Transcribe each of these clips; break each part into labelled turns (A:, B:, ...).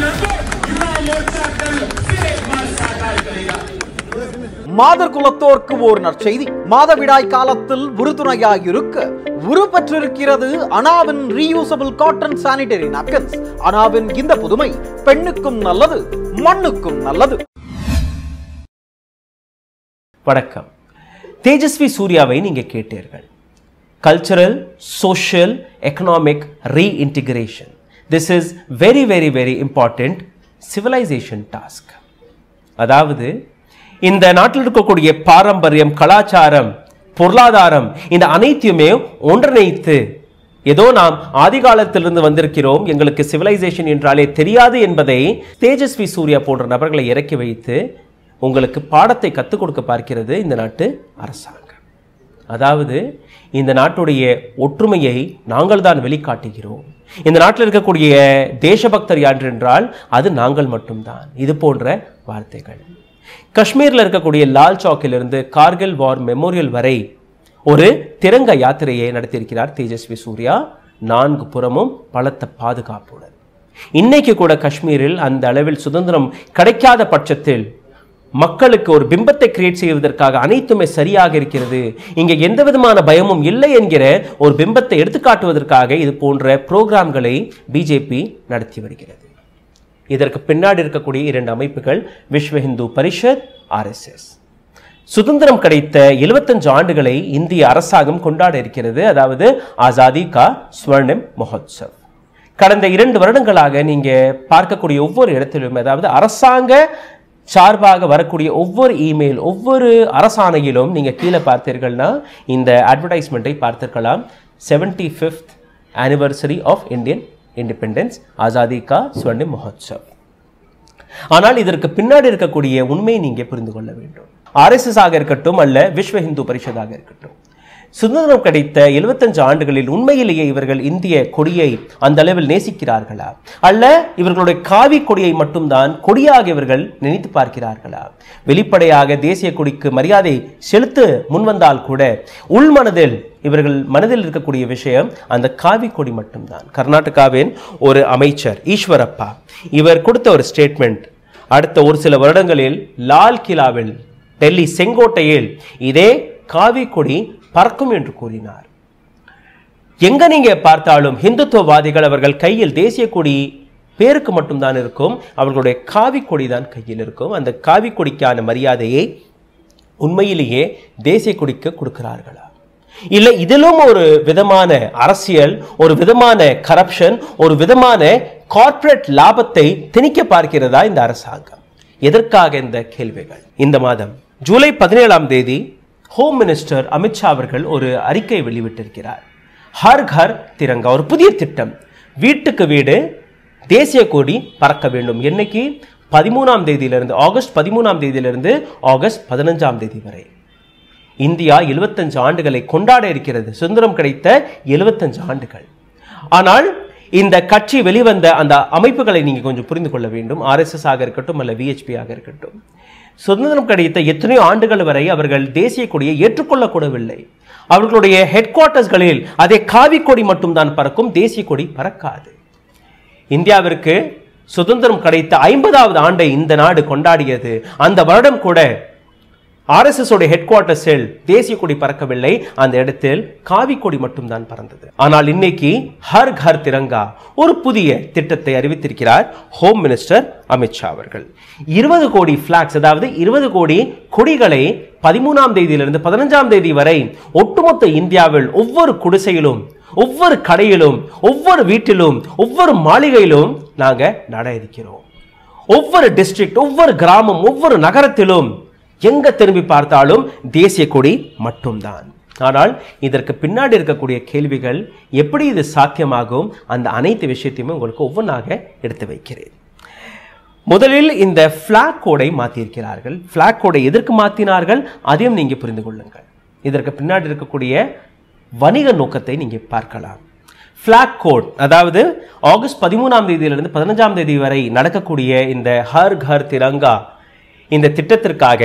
A: மாதர் குலத்தோர்க்கு ஓர் நற்செய்தி மாதவிடாய் காலத்தில் உறுதுணையாய் இருக்க உருப்பெற்றிருக்கிறது அனாவின் ரீயூசபிள் காட்டன் சானிட்டரி நாப்கின்ஸ் அனாவின் இந்த புதுமை பெண்ணுக்கும் நல்லது மண்ணுக்கும் நல்லது
B: வணக்கம் தேஜஸ்வி சூர்யாவை நீங்க கேட்டீர்கள் cultural social economic reintegration this is very very very important civilisation task அதாவது இந்த நாட்டில் இருக்கக்கூடிய பாரம்பரியம் கலாச்சாரம் பொருளாதாரம் இந்த அனைத்தையுமே ஒன்றிணைத்து ஏதோ நாம் ஆதி காலத்திலிருந்து வந்திருக்கிறோம் எங்களுக்கு சிவிலைசேஷன் என்றாலே தெரியாது என்பதை தேஜஸ்வி சூர்யா போன்ற நபர்களை இறக்கி வைத்து உங்களுக்கு பாடத்தை கற்றுக் கொடுக்க பார்க்கிறது இந்த நாட்டு அரசாங்கம் அதாவது இந்த நாட்டுடைய ஒற்றுமையை நாங்கள் தான் வெளிக்காட்டுகிறோம் இந்த நாட்டில் இருக்கக்கூடிய தேசபக்தர் யார் என்றால் அது நாங்கள் மட்டும்தான் இது போன்ற வார்த்தைகள் காஷ்மீரில் இருக்கக்கூடிய லால் சௌக்கிலிருந்து கார்கில் வார் மெமோரியல் வரை ஒரு திரங்க யாத்திரையை நடத்தியிருக்கிறார் தேஜஸ்வி சூர்யா நான்கு புறமும் பலத்த பாதுகாப்புடன் இன்னைக்கு கூட காஷ்மீரில் அந்த அளவில் சுதந்திரம் கிடைக்காத பட்சத்தில் மக்களுக்கு ஒரு பிம்பத்தை கிரியேட் செய்வதற்காக அனைத்துமே சரியாக இருக்கிறது இங்கே எந்த விதமான பயமும் இல்லை என்கிற ஒரு பிம்பத்தை எடுத்துக்காட்டுவதற்காக இது போன்ற புரோகிராம்களை பிஜேபி நடத்தி வருகிறது இதற்கு பின்னாடி இருக்கக்கூடிய இரண்டு அமைப்புகள் விஸ்வ இந்து பரிஷத் ஆர்எஸ்எஸ் சுதந்திரம் கிடைத்த 75 ஆண்டுகளை இந்திய அரசாங்கம் கொண்டாட இருக்கிறது அதாவது ஆசாதி கா ஸ்வர்ணம் மஹோத்சவ் கடந்த இரண்டு வருடங்களாக நீங்க பார்க்கக்கூடிய ஒவ்வொரு இடத்திலும் அதாவது அரசாங்க சார்பாக வரக்கூடிய ஒவ்வொரு இமெயில் ஒவ்வொரு அரசாணையிலும் நீங்க கீழே பார்த்தீர்கள்னா இந்த அட்வர்டைஸ்மெண்ட்டை பார்த்திருக்கலாம் seventy fifth anniversary of Indian independence Azadi ka Swarnim Mahotsav ஆனால் இதற்கு பின்னாடி இருக்கக்கூடிய உண்மையை நீங்க புரிந்து கொள்ள வேண்டும் ஆர்எஸ்எஸ் ஆக இருக்கட்டும் அல்ல விஸ்வ இந்து பரிஷதாக இருக்கட்டும் சுதந்திரம் கிடைத்த 75 ஆண்டுகளில் உண்மையிலேயே இவர்கள் இந்திய கொடியை அந்த அளவில் நேசிக்கிறார்களா அல்ல இவர்களுடைய காவி கொடியை மட்டும்தான் கொடியாக இவர்கள் நினைத்து பார்க்கிறார்களா வெளிப்படையாக தேசிய கொடிக்கு மரியாதை செலுத்த முன்வந்தால் கூட உள்மனதில் இவர்கள் மனதில் இருக்கக்கூடிய விஷயம் அந்த காவி கொடி மட்டும்தான் கர்நாடகாவின் ஒரு அமைச்சர் ஈஸ்வரப்பா இவர் கொடுத்த ஒரு ஸ்டேட்மெண்ட் அடுத்த ஒரு சில வருடங்களில் லால் கிலாவில் டெல்லி செங்கோட்டையில் இதே காவி கொடி பறக்கும் என்று கூறினார் எங்க நீங்க பார்த்தாலும் இந்துத்துவவாதிகள் அவர்கள் கையில் தேசிய கொடி பேருக்கு மட்டும்தான் இருக்கும் அவர்களுடைய காவி கொடி தான் கையில் இருக்கும் அந்த காவி கொடிக்கான மரியாதையை உண்மையிலேயே தேசிய கொடிக்கு கொடுக்கிறார்களா இல்லை இதிலும் ஒரு விதமான அரசியல் ஒரு விதமான கரப்ஷன் ஒரு விதமான கார்ப்பரேட் லாபத்தை திணிக்க பார்க்கிறதா இந்த அரசாங்கம் எதற்காக இந்த கேள்விகள் இந்த மாதம் ஜூலை பதினேழாம் தேதி ஹோம் மினிஸ்டர் அமித்ஷா அவர்கள் ஒரு அறிக்கை வெளியிட்டிருக்கிறார் ஹர் கர் திரங்கா ஒரு புதிய திட்டம் வீட்டுக்கு வீடு தேசிய கொடி பறக்க வேண்டும் என்னைக்கு பதிமூணாம் தேதியிலிருந்து ஆகஸ்ட் பதிமூணாம் தேதியிலிருந்து ஆகஸ்ட் பதினஞ்சாம் தேதி வரை இந்தியா 75 ஆண்டுகளை கொண்டாட இருக்கிறது சுதந்திரம் கிடைத்த 75 ஆண்டுகள் ஆனால் இந்த கட்சி வெளிவந்த அந்த அமைப்புகளை நீங்க கொஞ்சம் புரிந்து கொள்ள வேண்டும் ஆர்எஸ்எஸ் ஆக இருக்கட்டும் அல்ல விஹெச்பி ஆக இருக்கட்டும் சுதந்திரம் கிடைத்த எத்தனையோ ஆண்டுகள் வரை அவர்கள் தேசிய கொடியை ஏற்றுக்கொள்ளக்கூடவில்லை அவர்களுடைய ஹெட் குவார்ட்டர்ஸ்களில் அதே காவி கொடி மட்டும்தான் பறக்கும் தேசிய கொடி பறக்காது இந்தியாவிற்கு சுதந்திரம் கிடைத்த ஐம்பதாவது ஆண்டை இந்த நாடு கொண்டாடியது அந்த வருடம் கூட ஆர்எஸ்எஸ் உடைய ஹெட் குவார்ட்டர்ஸில் தேசிய கொடி பறக்கவில்லை அந்த இடத்தில் காவி கொடி மட்டும்தான் பறந்தது ஆனால் இன்னைக்கு ஹர் கர் திரங்கா ஒரு புதிய திட்டத்தை அறிவித்திருக்கிறார் ஹோம் மினிஸ்டர் அமித்ஷா அவர்கள் இருபது கோடி பிளாக்ஸ் அதாவது இருபது கோடி கொடிகளை பதிமூணாம் தேதியிலிருந்து பதினஞ்சாம் தேதி வரை ஒட்டுமொத்த இந்தியாவில் ஒவ்வொரு குடிசையிலும் ஒவ்வொரு கடையிலும் ஒவ்வொரு வீட்டிலும் ஒவ்வொரு மாளிகையிலும் நாங்க நட இருக்கிறோம் ஒவ்வொரு டிஸ்ட்ரிக்ட் ஒவ்வொரு கிராமம் ஒவ்வொரு நகரத்திலும் எங்க திரும்பி பார்த்தாலும் தேசிய கொடி மட்டும்தான் ஆனால் இதற்கு பின்னாடி இருக்கக்கூடிய கேள்விகள் எப்படி இது சாத்தியமாகும் அந்த அனைத்து விஷயத்தையுமே உங்களுக்கு ஒவ்வொன்றாக எடுத்து வைக்கிறேன் முதலில் இந்த ஃபிளாக் கோடை மாற்றியிருக்கிறார்கள் ஃபிளாக் கோடை எதற்கு மாற்றினார்கள் அதையும் நீங்க புரிந்து கொள்ளுங்கள் இதற்கு பின்னாடி இருக்கக்கூடிய வணிக நோக்கத்தை நீங்க பார்க்கலாம் ஃபிளாக் கோட் அதாவது ஆகஸ்ட் பதிமூணாம் தேதியிலிருந்து பதினஞ்சாம் தேதி வரை நடக்கக்கூடிய இந்த ஹர் கர் திரங்கா இந்த திட்டத்திற்காக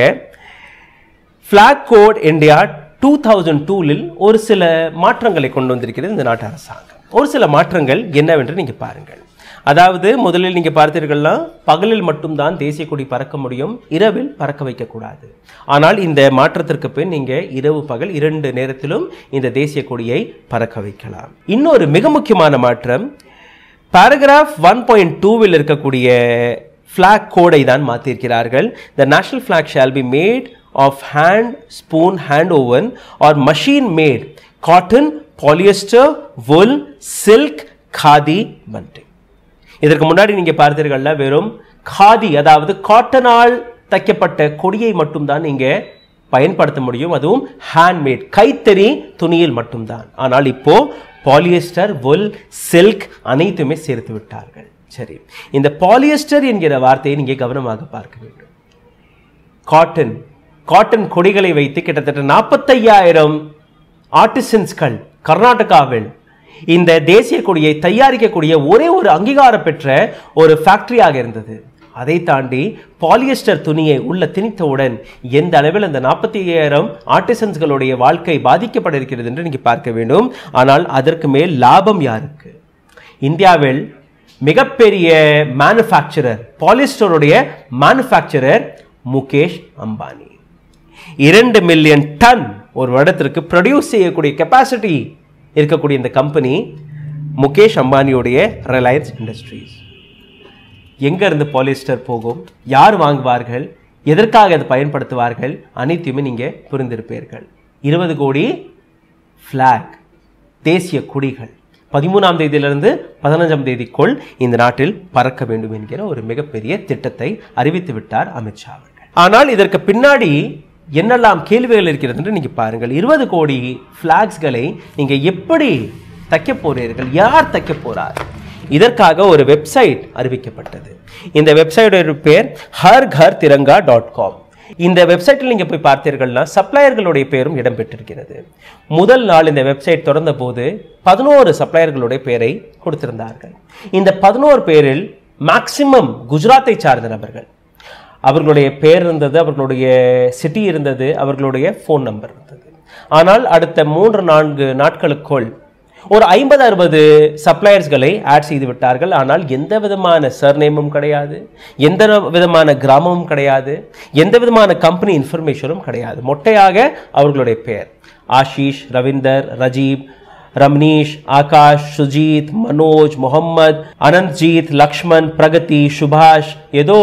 B: flag code India two thousand டூலில் ஒரு சில மாற்றங்களை கொண்டு வந்திருக்கிறது இந்த நாட்டு அரசாங்கம் ஒரு சில மாற்றங்கள் என்னவென்று நீங்க பாருங்கள் அதாவது முதலில் நீங்க பார்த்தீர்கள்னா பகலில் மட்டும்தான் தேசிய கொடி பறக்க முடியும் இரவில் பறக்க வைக்கக்கூடாது ஆனால் இந்த மாற்றத்திற்கு பின் நீங்க இரவு பகல் இரண்டு நேரத்திலும் இந்த தேசிய கொடியை பறக்க வைக்கலாம் இன்னொரு மிக முக்கியமான மாற்றம் பாராகிராஃப் ஒன் பாயிண்ட் டூவில் இருக்கக்கூடிய ஃப்ளாக் கோடை தான் மாற்றிருக்கிறார்கள் the national flag shall be made of hand spun hand woven or machine made cotton polyester wool silk khadi bunting இதற்கு முன்னாடி நீங்க பார்த்தீர்கள்ல வெறும் காதி அதாவது காட்டனால் தைக்கப்பட்ட கொடியை மட்டும்தான் நீங்க பயன்படுத்த முடியும் அதுவும் ஹேண்ட்மேட் கைத்தறி துணியில் மட்டும்தான் ஆனால் இப்போ பாலியஸ்டர் wool சில்க் அனைத்துமே சேர்த்து விட்டார்கள் சரி இந்த பாலியஸ்டர் என்கிற வார்த்தையை நீங்க கவனமாக பார்க்க வேண்டும் காட்டன் காட்டன் கொடிகளை வைத்து கிட்டத்தட்ட நாற்பத்தையாயிரம் ஆர்டிசன்ஸ்கள் கர்நாடகாவில் இந்த தேசிய கொடியை தயாரிக்கக்கூடிய ஒரே ஒரு அங்கீகாரம் பெற்ற ஒரு ஃபேக்டரியாக இருந்தது அதை தாண்டி பாலியஸ்டர் துணியை உள்ள திணித்தவுடன் எந்த அளவில் அந்த நாற்பத்தி ஐயாயிரம் ஆர்டிசன்ஸ்களுடைய வாழ்க்கை பாதிக்கப்பட இருக்கிறது என்று நீங்க பார்க்க வேண்டும் ஆனால் அதற்கு மேல் லாபம் யாருக்கு இந்தியாவில் மிகப்பெரிய மேனுஃபேக்சரர் பாலிஸ்டருடைய மேனுஃபேக்சரர் முகேஷ் அம்பானி இரண்டு மில்லியன் டன் ஒரு வருடத்திற்கு ப்ரொடியூஸ் செய்யக்கூடிய கெப்பாசிட்டி இருக்கக்கூடிய இந்த கம்பெனி முகேஷ் அம்பானியுடைய ரிலையன்ஸ் இண்டஸ்ட்ரீஸ் எங்க இருந்து பாலிஸ்டர் போகும் யார் வாங்குவார்கள் எதற்காக அதை பயன்படுத்துவார்கள் அனைத்தையுமே நீங்க புரிந்திருப்பீர்கள் இருபது கோடி ஃபிளாக் தேசிய கொடிகள் பதிமூணாம் தேதியிலிருந்து பதினஞ்சாம் தேதிக்குள் இந்த நாட்டில் பறக்க வேண்டும் என்கிற ஒரு மிகப்பெரிய திட்டத்தை அறிவித்து விட்டார் அமித்ஷா அவர்கள் ஆனால் இதற்கு பின்னாடி என்னெல்லாம் கேள்விகள் இருக்கிறது என்று நீங்க பாருங்கள் இருபது கோடி ஃபிளாக்ஸ்களை நீங்க எப்படி தைக்க போறீர்கள் யார் தைக்க போறார் இதற்காக ஒரு வெப்சைட் அறிவிக்கப்பட்டது இந்த வெப்சைட்டோட பேர் ஹர் கர் திரங்கா டாட் காம் இந்த வெப்சைட்டில் நீங்க போய் பார்த்தீர்கள்னா சப்ளையர்களுடைய பேரும் இடம்பெற்றிருக்கிறது முதல் நாள் இந்த வெப்சைட் திறந்த போது பதினோரு சப்ளையர்களுடைய பேரை கொடுத்திருந்தார்கள் இந்த பதினோரு பேரில் மேக்சிமம் குஜராத்தை சார்ந்த நபர்கள் அவர்களுடைய பேர் இருந்தது அவர்களுடைய சிட்டி இருந்தது அவர்களுடைய ஃபோன் நம்பர் இருந்தது ஆனால் அடுத்த மூன்று நான்கு நாட்களுக்குள் ஒரு ஐம்பது அறுபது சப்ளையர்ஸ்களை ஆட் செய்து விட்டார்கள் ஆனால் எந்த விதமான சர்நேமும் கிடையாது எந்த விதமான கிராமமும் கிடையாது எந்த விதமான கம்பெனி இன்ஃபர்மேஷனும் கிடையாது மொட்டையாக அவர்களுடைய பெயர் ஆஷிஷ் ரவீந்தர் ரஜீப் ரம்னீஷ் ஆகாஷ் சுஜித் மனோஜ் முகம்மது அனந்த்ஜீத் லக்ஷ்மண் பிரகதி சுபாஷ் ஏதோ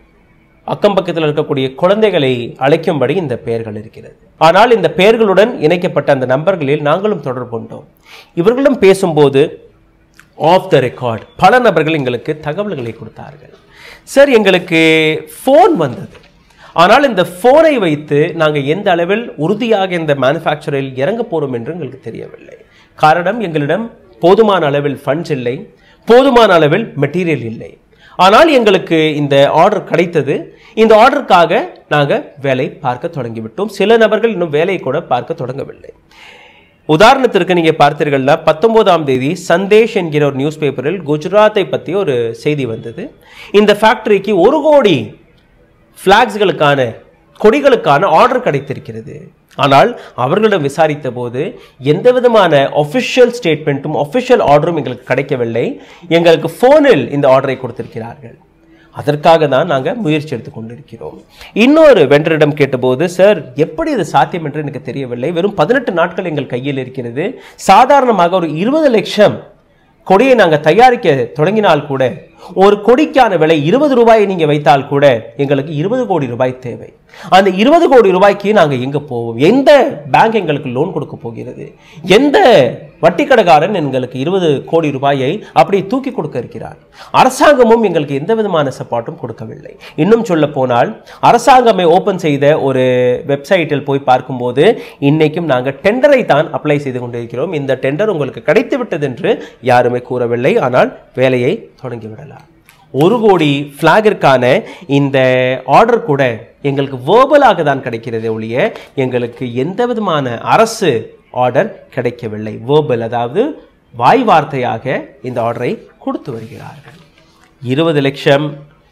B: அக்கம் பக்கத்தில் இருக்கக்கூடிய குழந்தைகளை அழைக்கும்படி இந்த பெயர்கள் இருக்கிறது ஆனால் இந்த பெயர்களுடன் இணைக்கப்பட்ட அந்த நம்பர்களில் நாங்களும் தொடர்பு கொண்டோம் இவர்களும் பேசும்போது ஆஃப் த ரெக்கார்ட் பல நபர்கள் எங்களுக்கு தகவல்களை கொடுத்தார்கள் சார் எங்களுக்கு ஃபோன் வந்தது ஆனால் இந்த ஃபோனை வைத்து நாங்கள் எந்த அளவில் உறுதியாக இந்த மேனுஃபேக்சரில் இறங்க போகிறோம் என்று எங்களுக்கு தெரியவில்லை காரணம் எங்களிடம் போதுமான அளவில் ஃபண்ட்ஸ் இல்லை போதுமான அளவில் மெட்டீரியல் இல்லை ஆனால் எங்களுக்கு இந்த ஆர்டர் கிடைத்தது இந்த ஆர்டருக்காக நாங்கள் வேலை பார்க்க தொடங்கிவிட்டோம் சில நபர்கள் இன்னும் வேலையை கூட பார்க்க தொடங்கவில்லை உதாரணத்திற்கு நீங்க பார்த்தீர்கள்னா பத்தொன்பதாம் தேதி சந்தேஷ் என்கிற ஒரு நியூஸ் பேப்பரில் குஜராத்தை பற்றி ஒரு செய்தி வந்தது இந்த ஃபேக்டரிக்கு ஒரு கோடி ஃப்ளாக்ஸ்களுக்கான கொடிகளுக்கான ஆர்டர் கிடைத்திருக்கிறது ஆனால் அவர்களிடம் விசாரித்த போது எந்த விதமான ஒஃபிஷியல் ஸ்டேட்மெண்ட்டும் ஒஃபிஷியல் ஆர்டரும் எங்களுக்கு கிடைக்கவில்லை எங்களுக்கு ஃபோனில் இந்த ஆர்டரை கொடுத்திருக்கிறார்கள் அதற்காக தான் நாங்கள் முயற்சி எடுத்துக் கொண்டிருக்கிறோம் இன்னொரு வெண்டரிடம் கேட்டபோது சார் எப்படி இது சாத்தியம் என்று எனக்கு தெரியவில்லை வெறும் பதினெட்டு நாட்கள் எங்கள் கையில் இருக்கிறது சாதாரணமாக ஒரு இருபது லட்சம் கொடியை நாங்கள் தயாரிக்க தொடங்கினால் கூட ஒரு கொடிக்கான விலை இருபது ரூபாயை நீங்க வைத்தால் கூட எங்களுக்கு இருபது கோடி ரூபாய் தேவை அந்த இருபது கோடி ரூபாய்க்கு நாங்க எங்க போவோம் எந்த பேங்க் எங்களுக்கு லோன் கொடுக்க போகிறது எந்த வட்டி கடைக்காரன் எங்களுக்கு இருபது கோடி ரூபாயை அப்படி தூக்கி கொடுக்க இருக்கிறார் அரசாங்கமும் எங்களுக்கு எந்த விதமான சப்போர்ட்டும் கொடுக்கவில்லை இன்னும் சொல்ல போனால் அரசாங்கமே ஓபன் செய்த ஒரு வெப்சைட்டில் போய் பார்க்கும்போது இன்னைக்கும் நாங்கள் டெண்டரை தான் அப்ளை செய்து கொண்டிருக்கிறோம் இந்த டெண்டர் உங்களுக்கு கிடைத்து விட்டது என்று யாருமே கூறவில்லை ஆனால் வேலையை தொடங்கிவிடலாம் ஒரு கோடி ஃப்ளாகிற்கான இந்த ஆர்டர் கூட எங்களுக்கு வேர்பலாக தான் கிடைக்கிறது ஒழிய எங்களுக்கு எந்த விதமான அரசு ஆர்டர் கிடைக்கவில்லை வேர்பல் அதாவது வாய் வார்த்தையாக இந்த ஆர்டரை கொடுத்து வருகிறார்கள் இருபது லட்சம்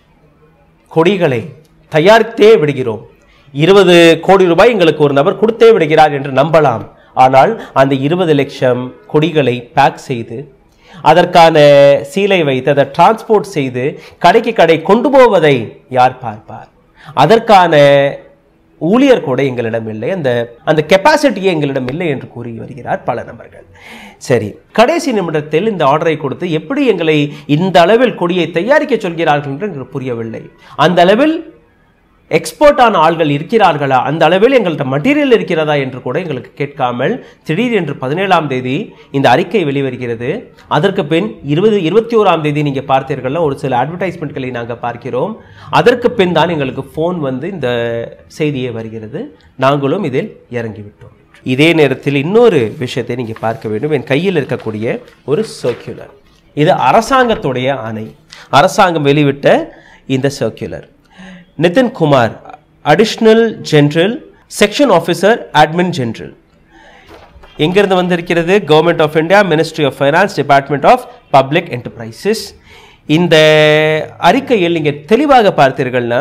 B: கொடிகளை தயாரித்தே விடுகிறோம் இருபது கோடி ரூபாய் எங்களுக்கு ஒரு நபர் கொடுத்தே விடுகிறார் என்று நம்பலாம் ஆனால் அந்த இருபது லட்சம் கொடிகளை பேக் செய்து அதற்கான சீலை வைத்து அதை டிரான்ஸ்போர்ட் செய்து கடைக்கு கடை கொண்டு போவதை யார் பார்ப்பார் அதற்கான ஊழியர் கூட எங்களிடம் இல்லை அந்த அந்த கெப்பாசிட்டியே எங்களிடம் இல்லை என்று கூறி வருகிறார் பல நபர்கள் சரி கடைசி நிமிடத்தில் இந்த ஆர்டரை கொடுத்து எப்படி எங்களை இந்த அளவில் கொடியை தயாரிக்க சொல்கிறார்கள் என்று எங்களுக்கு புரியவில்லை அந்த அளவில் எக்ஸ்போர்ட்டான ஆள்கள் இருக்கிறார்களா அந்த அளவில் எங்கள்கிட்ட மெட்டீரியல் இருக்கிறதா என்று கூட எங்களுக்கு கேட்காமல் திடீரென்று பதினேழாம் தேதி இந்த அறிக்கை வெளிவருகிறது அதற்கு பின் இருபது இருபத்தி ஓராம் தேதி நீங்கள் பார்த்தீர்கள்னா ஒரு சில அட்வர்டைஸ்மெண்ட்களை நாங்கள் பார்க்கிறோம் அதற்கு பின் தான் எங்களுக்கு ஃபோன் வந்து இந்த செய்தியே வருகிறது நாங்களும் இதில் இறங்கிவிட்டோம் இதே நேரத்தில் இன்னொரு விஷயத்தை நீங்கள் பார்க்க வேண்டும் என் கையில் இருக்கக்கூடிய ஒரு சர்க்குலர் இது அரசாங்கத்துடைய ஆணை அரசாங்கம் வெளிவிட்ட இந்த circular Nitin Kumar additional general section officer admin general எங்கிருந்து வந்திருக்கிறது government of India ministry of finance department of public enterprises இந்த அறிக்கையில் நீங்கள் தெளிவாக பார்த்தீர்கள்னா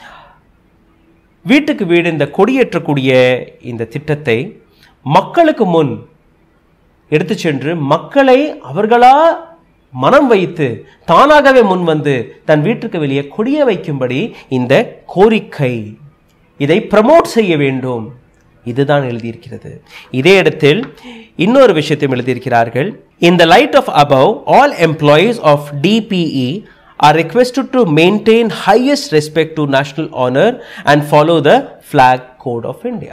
B: வீட்டுக்கு வீடு இந்த கொடியேற்றக்கூடிய இந்த திட்டத்தை மக்களுக்கு முன் எடுத்து சென்று மக்களை அவர்களா மனம் வைத்து தானாகவே முன் வந்து தன் வீட்டுக்கு வெளியே கொடிய வைக்கும்படி இந்த கோரிக்கை இதை ப்ரமோட் செய்ய வேண்டும் இதுதான் எழுதியிருக்கிறது இதே இடத்தில் இன்னொரு விஷயத்தையும் எழுதியிருக்கிறார்கள் in the light of above all employees of DPE are requested to maintain highest respect to national honor and follow the flag code of India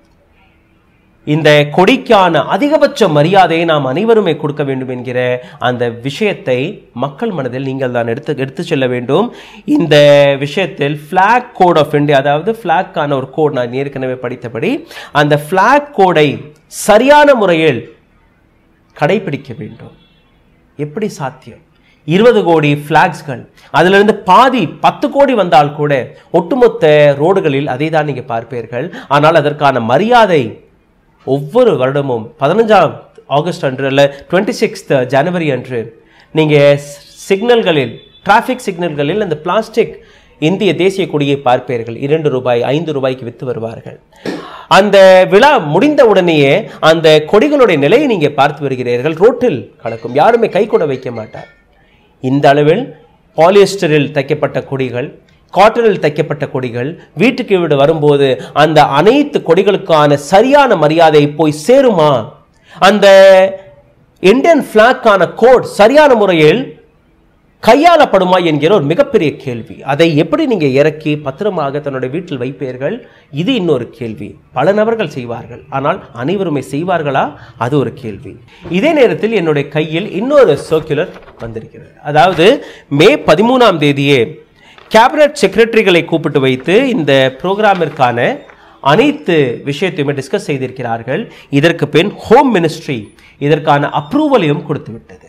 B: இந்த கொடிக்கான அதிகபட்ச மரியாதையை நாம் அனைவருமே கொடுக்க வேண்டும் என்கிற அந்த விஷயத்தை மக்கள் மனதில் நீங்கள் தான் எடுத்து எடுத்து செல்ல வேண்டும் இந்த விஷயத்தில் ஃப்ளாக் கோட் ஆஃப் இந்தியா அதாவது ஃப்ளாக்கான ஒரு கோட் நான் ஏற்கனவே படித்தபடி அந்த ஃப்ளாக் கோடை சரியான முறையில் கடைபிடிக்க வேண்டும் எப்படி சாத்தியம் இருபது கோடி ஃபிளாக்ஸ்கள் அதிலிருந்து பாதி பத்து கோடி வந்தால் கூட ஒட்டுமொத்த ரோடுகளில் அதை தான் நீங்கள் பார்ப்பீர்கள் ஆனால் அதற்கான மரியாதை ஒவ்வொரு வருடமும் பதினஞ்சாம் ஆகஸ்ட் அன்று அல்ல டுவெண்ட்டி சிக்ஸ்த் ஜனவரி அன்று நீங்கள் சிக்னல்களில் டிராஃபிக் சிக்னல்களில் அந்த பிளாஸ்டிக் இந்திய தேசிய கொடியை பார்ப்பீர்கள் இரண்டு ரூபாய் ஐந்து ரூபாய்க்கு விற்று வருவார்கள் அந்த விழா முடிந்த உடனேயே அந்த கொடிகளுடைய நிலையை நீங்க பார்த்து வருகிறீர்கள் ரோட்டில் கலக்கும் யாருமே கை கூட வைக்க மாட்டார் இந்த அளவில் பாலியஸ்டரில் தைக்கப்பட்ட கொடிகள் காட்டனில் தைக்கப்பட்ட கொடிகள் வீட்டுக்கு வீடு வரும்போது அந்த அனைத்து கொடிகளுக்கான சரியான மரியாதை போய் சேருமா அந்த இந்தியன் பிளாக்கான கோட் சரியான முறையில் கையாளப்படுமா என்கிற ஒரு மிகப்பெரிய கேள்வி அதை எப்படி நீங்க இறக்கி பத்திரமாக தன்னுடைய வீட்டில் வைப்பீர்கள் இது இன்னொரு கேள்வி பல நபர்கள் செய்வார்கள் ஆனால் அனைவருமே செய்வார்களா அது ஒரு கேள்வி இதே நேரத்தில் என்னுடைய கையில் இன்னொரு சர்க்குலர் வந்திருக்கிறது அதாவது மே பதிமூணாம் தேதியே கேபினட் செக்ரட்டரிகளை கூப்பிட்டு வைத்து இந்த ப்ரோக்ராமிற்கான அனைத்து விஷயத்தையுமே டிஸ்கஸ் செய்திருக்கிறார்கள் இதற்கு பின் ஹோம் மினிஸ்ட்ரி இதற்கான அப்ரூவலையும் கொடுத்து விட்டது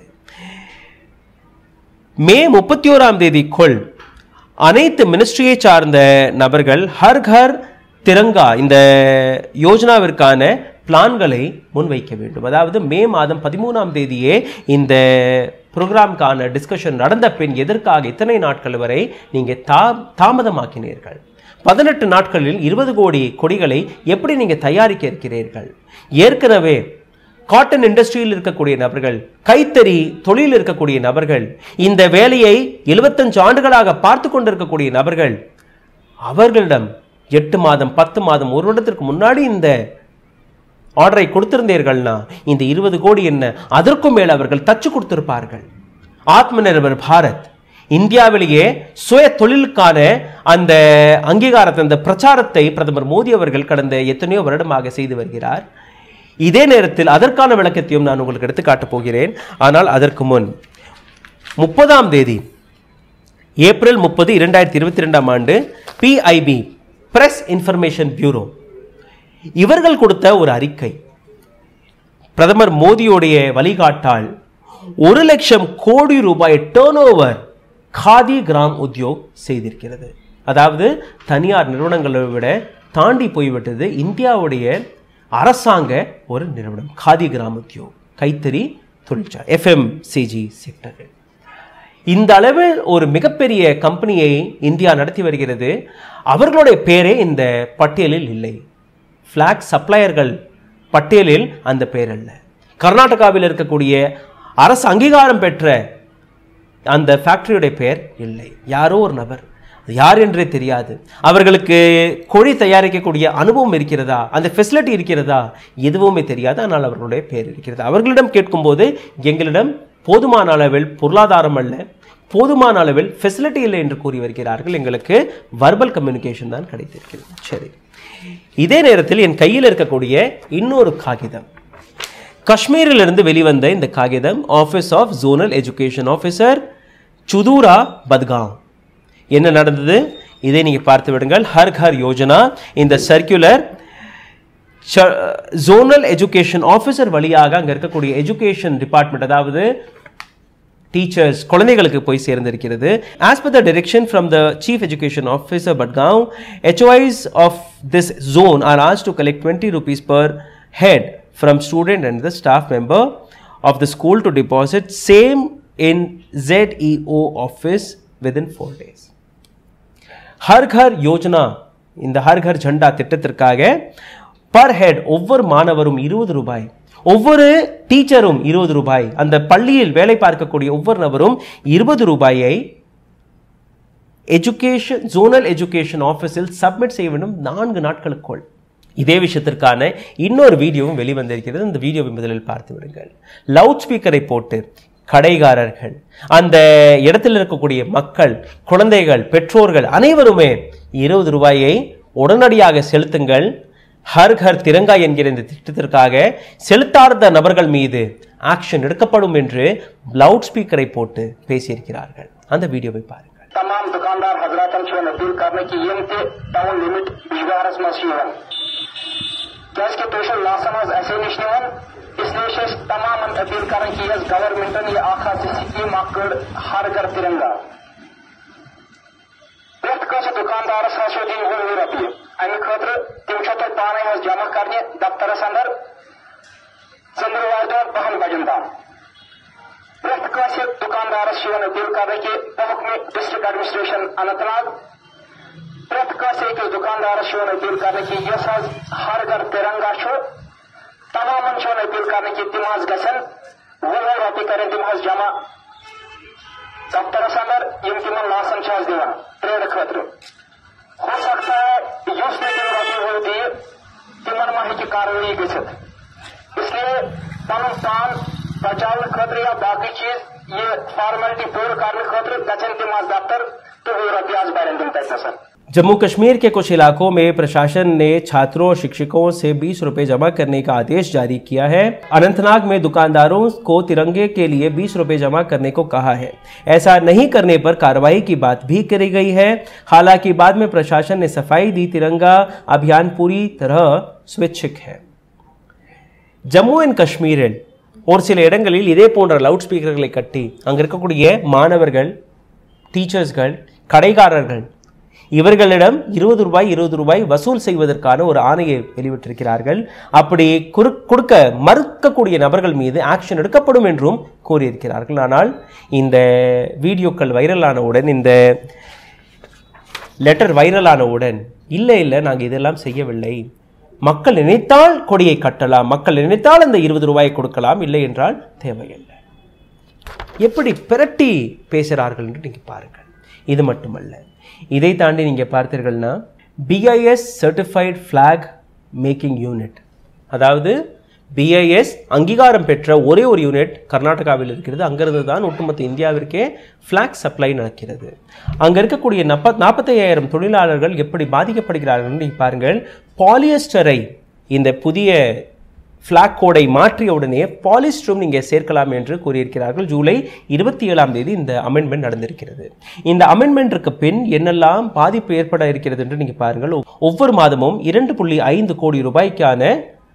B: மே முப்பத்தி ஓராம் தேதிக்குள் அனைத்து மினிஸ்ட்ரியை சார்ந்த நபர்கள் ஹர் ஹர் திரங்கா இந்த யோஜனாவிற்கான பிளான்களை முன்வைக்க வேண்டும் அதாவது மே மாதம் பதிமூணாம் தேதியே இந்த ப்ரோக்ராம்கான டிஸ்கஷன் நடந்த பின் எதற்காக இத்தனை நாட்கள் வரை நீங்க தா தாமதமாக்கினீர்கள் பதினெட்டு நாட்களில் இருபது கோடி கொடிகளை எப்படி நீங்க தயாரிக்க இருக்கிறீர்கள் ஏற்கனவே காட்டன் இண்டஸ்ட்ரியில் இருக்கக்கூடிய நபர்கள் கைத்தறி தொழில் இருக்கக்கூடிய நபர்கள் இந்த வேலையை 75 ஆண்டுகளாக பார்த்து கொண்டிருக்கக்கூடிய நபர்கள் அவர்களிடம் எட்டு மாதம் பத்து மாதம் ஒரு வருடத்திற்கு முன்னாடி இந்த ஆர்டரை கொடுத்திருந்தீர்கள்னா இந்த இருபது கோடி என்ன அதற்கும் மேல் அவர்கள் தச்சு கொடுத்திருப்பார்கள் ஆத்ம நிர்பர் பாரத் இந்தியாவிலேயே சுய தொழிலுக்கான அந்த அங்கீகாரத்தை அந்த பிரச்சாரத்தை பிரதமர் மோடி அவர்கள் கடந்த எத்தனையோ வருடமாக செய்து வருகிறார் இதே நேரத்தில் அதற்கான விளக்கத்தையும் நான் உங்களுக்கு எடுத்து காட்டப் போகிறேன் ஆனால் அதற்கு முன் முப்பதாம் தேதி ஏப்ரல் முப்பது இரண்டாயிரத்தி இருபத்தி ரெண்டாம் ஆண்டு பிஐபி பிரஸ் இன்ஃபர்மேஷன் பியூரோ இவர்கள் கொடுத்த ஒரு அறிக்கை பிரதமர் மோடியுடைய வழிகாட்டால் ஒரு லட்சம் கோடி ரூபாய் டேர்ன் ஓவர் காதி கிராம் உத்யோக் செய்திருக்கிறது அதாவது தனியார் நிறுவனங்களை விட தாண்டி போய்விட்டது இந்தியாவுடைய அரசாங்க ஒரு நிறுவனம் காதி கிராம் உத்யோக் கைத்தறி தொழிற்சாலை எஃப்எம்சிஜி செக்டர்கள் இந்த அளவில் ஒரு மிகப்பெரிய கம்பெனியை இந்தியா நடத்தி வருகிறது அவர்களுடைய பேரே இந்த பட்டியலில் இல்லை ஃப்ளாக் சப்ளையர்கள் பட்டியலில் அந்த பேர் அல்ல கர்நாடகாவில் இருக்கக்கூடிய அரசு அங்கீகாரம் பெற்ற அந்த ஃபேக்டரியுடைய பெயர் இல்லை யாரோ ஒரு நபர் அது யார் என்றே தெரியாது அவர்களுக்கு கோழி தயாரிக்கக்கூடிய அனுபவம் இருக்கிறதா அந்த ஃபெசிலிட்டி இருக்கிறதா எதுவுமே தெரியாது ஆனால் அவர்களுடைய பெயர் இருக்கிறது அவர்களிடம் கேட்கும்போது எங்களிடம் போதுமான அளவில் பொருளாதாரம் அல்ல போதுமான அளவில் ஃபெசிலிட்டி இல்லை என்று கூறி வருகிறார்கள் எங்களுக்கு வர்பல் கம்யூனிகேஷன் தான் கிடைத்திருக்கிறது சரி இதே நேரத்தில் என் கையில் இருக்கக்கூடிய இன்னொரு காகிதம் காஷ்மீரிலிருந்து வெளிவந்த இந்த காகிதம் office of zonal education officer Sudura Budgam என்ன நடந்தது இதை நீங்கள் பார்த்து விடுங்கள் ஹர் ஹர் யோஜனா இந்த சர்க்குலர் ஜோனல் எஜுகேஷன் ஆஃபீஸர் வழியாக அங்கே இருக்கக்கூடிய எஜுகேஷன் டிபார்ட்மெண்ட் அதாவது டீச்சர்ஸ் குழந்தைகளுக்கு போய் சேர்ந்திருக்கிறது as per the direction from the chief education officer Badgaon, HOIs of this zone are asked to collect 20 rupees per head from student and the staff member of the school to deposit same in ZEO office within 4 days. Har Ghar Yojana இந்த ஹர் கர் ஜெண்டா திட்டத்திற்காக per head ஒவ்வொரு மாணவரும் இருபது ரூபாய் ஒவ்வொரு டீச்சரும் இருபது ரூபாய் அந்த பள்ளியில் வேலை பார்க்கக்கூடிய ஒவ்வொரு நபரும் இருபது ரூபாயை எஜுகேஷன் ஜோனல் எஜுகேஷன் ஆஃபீஸில் சப்மிட் செய்ய வேண்டும் நான்கு நாட்களுக்குள் இதே விஷயத்திற்கான இன்னொரு வீடியோவும் வெளிவந்திருக்கிறது இந்த வீடியோவை முதலில் பார்த்து விடுங்கள் லவுட் ஸ்பீக்கரை போட்டு கடைகாரர்கள் அந்த இடத்தில் இருக்கக்கூடிய மக்கள் குழந்தைகள் பெற்றோர்கள் அனைவருமே இருபது ரூபாயை உடனடியாக செலுத்துங்கள் ஹர் ஹர் திரங்கா என்கிற இந்த திட்டத்திற்காக செலுத்தாத நபர்கள் மீது ஆக்ஷன் எடுக்கப்படும் என்று லவுட் ஸ்பீக்கரை போட்டு பேசியிருக்கிறார்கள் அந்த வீடியோவை பாருங்கள்
C: तमाम दुकानदार हजरातन से अपील करने की यम ते टाउन लिमिट बिजबारस मज क्या तुम लासन ऐसे नश निवन इसलिए तमाम अपील कर गवर्नमेंटन यह आखा स्कीम अकड़ हर घर तिरंगा प्रत कस दुकानदारस हसो दिन वो वो रपये अमे खतर तम तुम पाने जमा करने दफ्तरस अंदर चंद्रवार दौर बहन बजन ताम प्रत कस दुकानदारस अपील कर कि हुक्म डिस्ट्रिक्ट एडमिनिस्ट्रेशन अनंतनाग प्रत कस अकिस दुकानदारस अपील कर कि यस हर घर तिरंगा तमाम अपील कर कि तम गन वो वो रपये करें तम जमा दफ्तरस अंदर यम तम लासन दिवान ट्रेड खतर हो सकता है युस ने तम रपये वो दिए तमन मा हे कार्रवाई गसित इसलिए पन पान बचाव खतर या बाकी चीज ये फॉर्मेलिटी पूर्ण करने खतर गचन तम दफ्तर तो वो रपये आज बैरन तम तक
B: जम्मू कश्मीर के कुछ इलाकों में प्रशासन ने छात्रों और शिक्षकों से 20 रुपए जमा करने का आदेश जारी किया है अनंतनाग में दुकानदारों को तिरंगे के लिए 20 रुपए जमा करने को कहा है ऐसा नहीं करने पर कार्रवाई की बात भी करी गई है हालांकि बाद में प्रशासन ने सफाई दी तिरंगा अभियान पूरी तरह स्वैच्छिक है ஜம்மு அண்ட் காஷ்மீரில் ஒரு சில இடங்களில் இதே போன்ற லவுட் ஸ்பீக்கர்களை கட்டி அங்கே இருக்கக்கூடிய மாணவர்கள் டீச்சர்ஸ்கள் கடைக்காரர்கள் இவர்களிடம் இருபது ரூபாய் இருபது ரூபாய் வசூல் செய்வதற்கான ஒரு ஆணையை வெளியிட்டிருக்கிறார்கள் அப்படி குறு கொடுக்க மறுக்கக்கூடிய நபர்கள் மீது ஆக்ஷன் எடுக்கப்படும் என்றும் கூறியிருக்கிறார்கள் ஆனால் இந்த வீடியோக்கள் வைரலானவுடன் இந்த லெட்டர் வைரலானவுடன் இல்லை இல்லை நாங்கள் இதெல்லாம் செய்யவில்லை மக்கள் நினைத்தால் கொடியை கட்டலாம் மக்கள் நினைத்தால் அந்த இருபது ரூபாயை கொடுக்கலாம் இல்லை என்றால் தேவையில்லை எப்படி பிரட்டி பேசுகிறார்கள் என்று நீங்கள் பாருங்கள் இது மட்டுமல்ல இதை தாண்டி நீங்கள் பார்த்தீர்கள்னா BIS certified flag making unit அதாவது பிஐஎஸ் அங்கீகாரம் பெற்ற ஒரே ஒரு யூனிட் கர்நாடகாவில் இருக்கிறது அங்கிருந்து தான் ஒட்டுமொத்த இந்தியாவிற்கே ஃப்ளாக் சப்ளை நடக்கிறது அங்கே இருக்கக்கூடிய நப்ப நாற்பத்தையாயிரம் தொழிலாளர்கள் எப்படி பாதிக்கப்படுகிறார்கள் நீங்கள் பாருங்கள் பாலியஸ்டரை இந்த புதிய ஃப்ளாக் கோடை மாற்றிய உடனே பாலிஸ்டரும் நீங்கள் சேர்க்கலாம் என்று கூறியிருக்கிறார்கள் ஜூலை இருபத்தி ஏழாம் தேதி இந்த அமெண்ட்மெண்ட் நடந்திருக்கிறது இந்த அமெண்ட்மெண்ட்டிற்கு பின் என்னெல்லாம் பாதிப்பு ஏற்பட இருக்கிறது என்று நீங்கள் பாருங்கள் ஒவ்வொரு மாதமும் இரண்டு புள்ளி ஐந்து கோடி ரூபாய்க்கான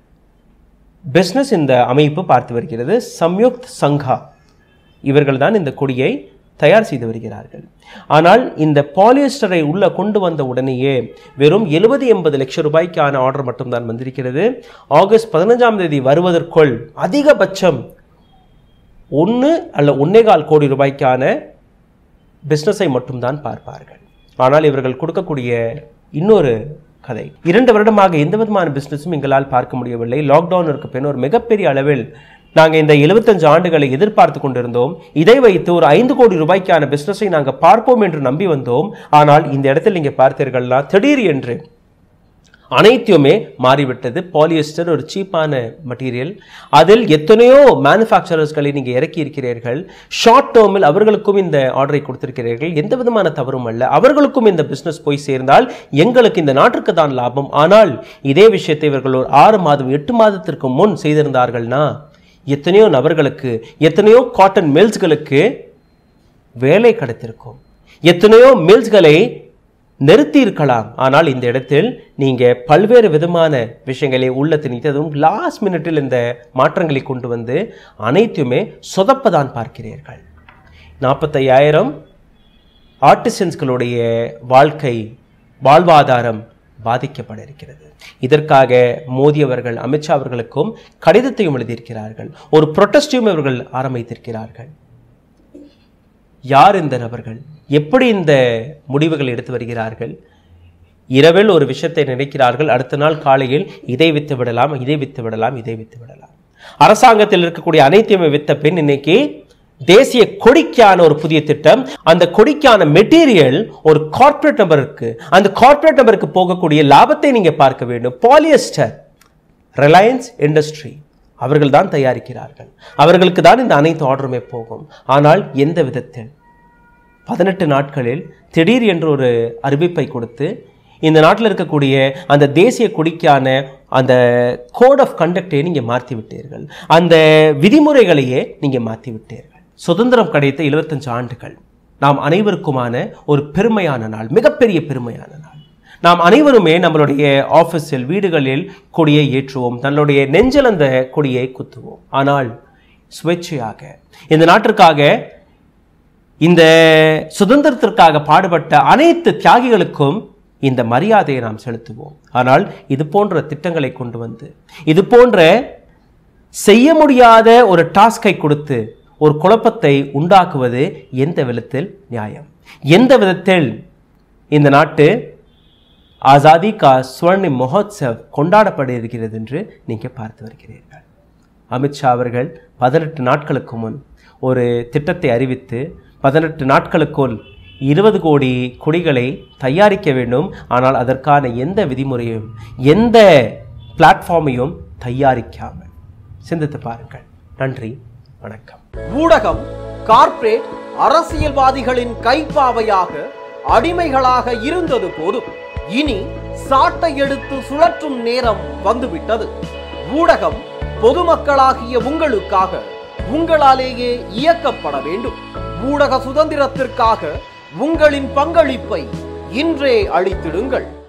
B: பிஸ்னஸ் இந்த அமைப்பு பார்த்து வருகிறது சம்யுக்த் சங்கா இவர்கள் தான் இந்த கொடியை தயார் செய்து வருகிறார்கள் ஆனால் இந்த பாலியஸ்டரை உள்ள கொண்டு வந்த உடனேயே வெறும் எழுபது எண்பது லட்சம் ரூபாய்க்கான ஆர்டர் மட்டும்தான் வந்திருக்கிறது ஆகஸ்ட் பதினஞ்சாம் தேதி வருவதற்குள் அதிகபட்சம் ஒன்று அல்ல ஒன்னேகால் கோடி ரூபாய்க்கான பிஸ்னஸை மட்டும்தான் பார்ப்பார்கள் ஆனால் இவர்கள் கொடுக்கக்கூடிய இன்னொரு கதை இரண்டு வருடமாக எந்த விதமான பிஸ்னஸும் எங்களால் பார்க்க முடியவில்லை லாக்டவுனிற்கு பின் ஒரு மிகப்பெரிய அளவில் நாங்க இந்த 75 ஆண்டுகளை எதிர்பார்த்து கொண்டிருந்தோம் இதை வைத்து ஒரு ஐந்து கோடி ரூபாய்க்கான பிசினஸை நாங்க பார்ப்போம் என்று நம்பி வந்தோம் ஆனால் இந்த இடத்தில் நீங்க பார்த்தீர்கள்னா திடீர் என்று அனைத்துமே மாறிவிட்டது பாலியஸ்டர் ஒரு சீப்பான மெட்டீரியல் அதில் எத்தனையோ மேனுஃபேக்சரர்ஸ்களை நீங்க இறக்கி இருக்கிறீர்கள் ஷார்ட் டேர்மில் அவர்களுக்கும் இந்த ஆர்டரை கொடுத்திருக்கிறீர்கள் எந்த விதமான தவறும் அல்ல அவர்களுக்கும் இந்த பிசினஸ் போய் சேர்ந்தால் எங்களுக்கு இந்த நாட்டிற்கு தான் லாபம் ஆனால் இதே விஷயத்தை இவர்கள் ஒரு ஆறு மாதம் எட்டு மாதத்திற்கு முன் செய்திருந்தார்கள்னா எத்தனையோ நபர்களுக்கு எத்தனையோ காட்டன் மில்ஸ்களுக்கு வேலை கிடைத்திருக்கும் எத்தனையோ மில்ஸ்களை நிறுத்தி இருக்கலாம் ஆனால் இந்த இடத்தில் நீங்க பல்வேறு விதமான விஷயங்களை உள்ள திணித்து அதுவும் லாஸ்ட் மினிட்டில் இந்த மாற்றங்களை கொண்டு வந்து அனைத்துமே சொதப்பதான் பார்க்கிறீர்கள் நாற்பத்தையாயிரம் ஆர்டிசன்ஸ்களுடைய வாழ்க்கை வாழ்வாதாரம் பாதிக்கப்பட இருக்கிறது இதற்காக மோடி அவர்கள் அமித்ஷா அவர்களுக்கும் கடிதத்தையும் எழுதியிருக்கிறார்கள் ஒரு புரொட்டஸ்டையும் இவர்கள் ஆரம்பித்திருக்கிறார்கள் யார் இந்த நபர்கள் எப்படி இந்த முடிவுகள் எடுத்து வருகிறார்கள் இரவில் ஒரு விஷயத்தை நினைக்கிறார்கள் அடுத்த நாள் காலையில் இதை வித்து விடலாம் இதை வித்து விடலாம் இதை வித்து விடலாம் அரசாங்கத்தில் இருக்கக்கூடிய அனைத்தையுமே வித்த பெண் இன்னைக்கு தேசிய கொடிக்கான ஒரு புதிய திட்டம் அந்த கொடிக்கான மெட்டீரியல் ஒரு கார்ப்பரேட் நபருக்கு அந்த கார்ப்பரேட் நபருக்கு போகக்கூடிய லாபத்தை நீங்க பார்க்க வேண்டும் பாலியஸ்டர் ரிலையன்ஸ் இண்டஸ்ட்ரி அவர்கள் தான் தயாரிக்கிறார்கள் அவர்களுக்கு தான் இந்த அனைத்து ஆர்டருமே போகும் ஆனால் எந்த விதத்தில் பதினெட்டு நாட்களில் திடீர் என்று ஒரு அறிவிப்பை கொடுத்து இந்த நாட்டில் இருக்கக்கூடிய அந்த தேசிய கொடிக்கான அந்த கோட் ஆஃப் கண்டக்டை நீங்க மாற்றி விட்டீர்கள் அந்த விதிமுறைகளையே நீங்க மாற்றி விட்டீர்கள் சுதந்திரம் கிடைத்த 25 ஆண்டுகள் நாம் அனைவருக்குமான ஒரு பெருமையான நாள் மிகப்பெரிய பெருமையான நாள் நாம் அனைவருமே நம்மளுடைய ஆஃபீஸில் வீடுகளில் கொடியை ஏற்றுவோம் தன்னுடைய நெஞ்சில் அந்த கொடியை குத்துவோம் ஆனால் சுவேட்சையாக இந்த நாட்டிற்காக இந்த சுதந்திரத்திற்காக பாடுபட்ட அனைத்து தியாகிகளுக்கும் இந்த மரியாதையை நாம் செலுத்துவோம் ஆனால் இது போன்ற திட்டங்களை கொண்டு வந்து இது போன்ற செய்ய முடியாத ஒரு டாஸ்கை கொடுத்து ஒரு குழப்பத்தை உண்டாக்குவது எந்த விதத்தில் நியாயம் எந்த விதத்தில் இந்த நாட்டு ஆசாதி கா ஸ்வர்ணி மகோத்சவ் கொண்டாடப்பட இருக்கிறது என்று நீங்க பார்த்து வருகிறீர்கள் அமித்ஷா அவர்கள் பதினெட்டு நாட்களுக்கு முன் ஒரு திட்டத்தை அறிவித்து பதினெட்டு நாட்களுக்குள் இருபது கோடி கொடிகளை தயாரிக்க வேண்டும் ஆனால் அதற்கான எந்த விதிமுறையும் எந்த பிளாட்ஃபார்மையும் தயாரிக்காமல் சிந்தித்து பாருங்கள் நன்றி வணக்கம்
A: ஊடகம் கார்ப்பரேட் அரசியல்வாதிகளின் கைப்பாவையாக அடிமைகளாக இருந்தது போதும் இனி சாட்டை எடுத்து சுழற்றும் நேரம் வந்துவிட்டது ஊடகம் பொதுமக்களாகிய உங்களுக்காக உங்களாலேயே இயக்கப்பட வேண்டும் ஊடக சுதந்திரத்திற்காக உங்களின் பங்களிப்பை இன்றே அளித்திடுங்கள்